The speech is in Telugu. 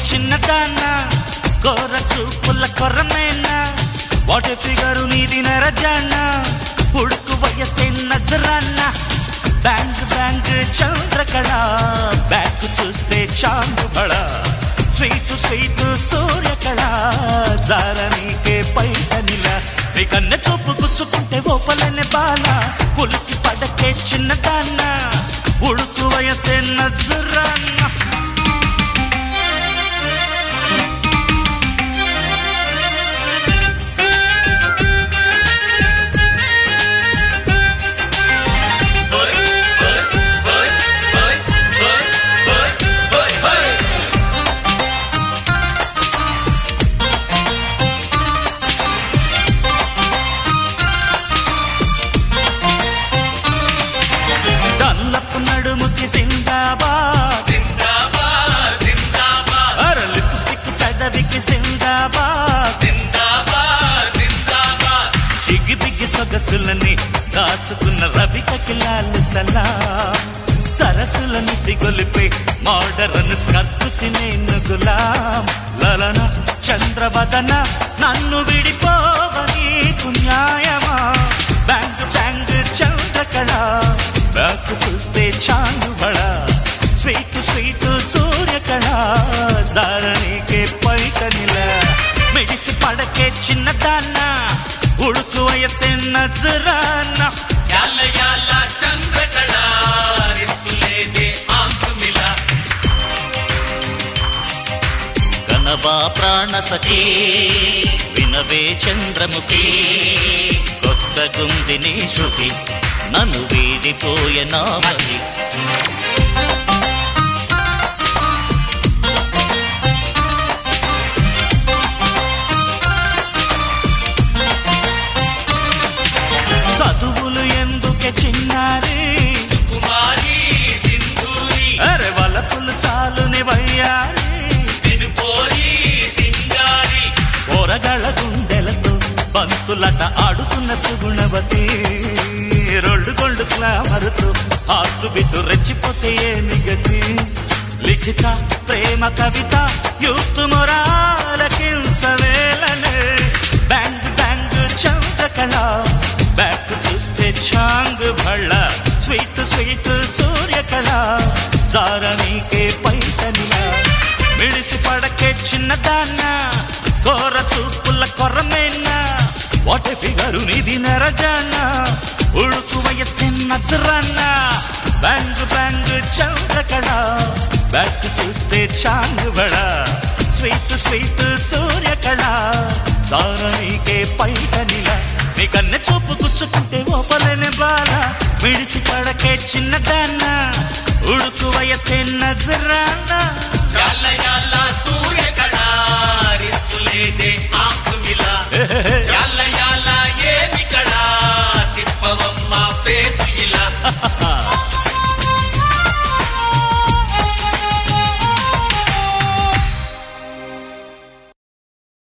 చిన్నదాన్న కోర చూపుల కొరమేనా వాటి ఫిగరు నీది నరజాన్న ఉడుకు వయసే నజరాన్న బ్యాంక్ బ్యాంక్ చంద్రకళ బ్యాంక్ చూస్తే చాందు బడ స్వీట్ స్వీట్ సూర్యకళ జార నీకే పైట నిల నీ కన్నె చూపు గుచ్చుకుంటే ఓపలనే బాల ఉలికి పడకే చిన్నదాన్న ఉడుకు వయసే నజరాన్న డల్లపు నడుముకి సిందాబాద్ జిందాబాద్ జిందాబాద్ అర లిప్స్టిక్ పెదవికి సిందాబాద్ జిందాబాద్ జిందాబాద్ చిగి బిగి సొగసులని దాచుకున్న రవికకి లాల్ సలాం సరస్సులను సిగొలిపే మోడరన్ స్కర్తుకి నేను గులాం లలన చంద్రవదన నన్ను విడిపోవని న్యాయమా బ్యాంక్ బ్యాంక్ చంద్రకళ బ్యాక్ చూస్తే చాందు బడ స్వీట్ స్వీట్ సూర్యకళ జారణికే పైట నిల మెడిసి పడకే చిన్నదాన్న ఉడుకు వయసే నజరాన్న యాల యాల చంద్రకళ రిస్తులేదే ఆంకుమిల కనవా ప్రాణ సఖీ వినవే చంద్రముఖి కొత్త గుందిని శృతి నన్ను వీడిపోయే నామతి చదువులు ఎందుకే చిన్నారి కుమారి సింధూరి అరే వలపులు చాలుని వయ్యారి తిరుపోరి సింగారి పోరగాళ్ళ గుండెలతో బంతులట ఆడుతున్న సుగుణవతి రొళ్ళు గొళ్ళు క్లామరుతో హార్టు బిడ్డు రెచ్చిపోతే ఏమి గతి లిఖిత ప్రేమ కవిత యూత్ మొరాలకించవేలనే బ్యాంగ్ బ్యాంగ్ చంద్రకళ బ్యాక్ చూస్తే చాంగ్ భళ్ళ స్వీట్ స్వీట్ సూర్యకళ జారణీకే పైటనిలా మిడిసి పడకే చిన్నదాన్న కోర చూపుల కొరమేనా వాటి ఫిగరు నిధి నరజాన్న ఉడుకు వయస్సు నజరాన్న బ్యాంగ్ బ్యాంగ్ చంద్రకళ బ్యాక్ చూస్తే చాంగ్ బడ స్వీట్ స్వీట్ సూర్యకళ దారణికే పైటనిల నీ కన్నె చూపు గుచ్చుకుంటే ఓపలేని బాల విడిసి పడకే చిన్నదాన్న ఉడుకు వయసే నజరాన్న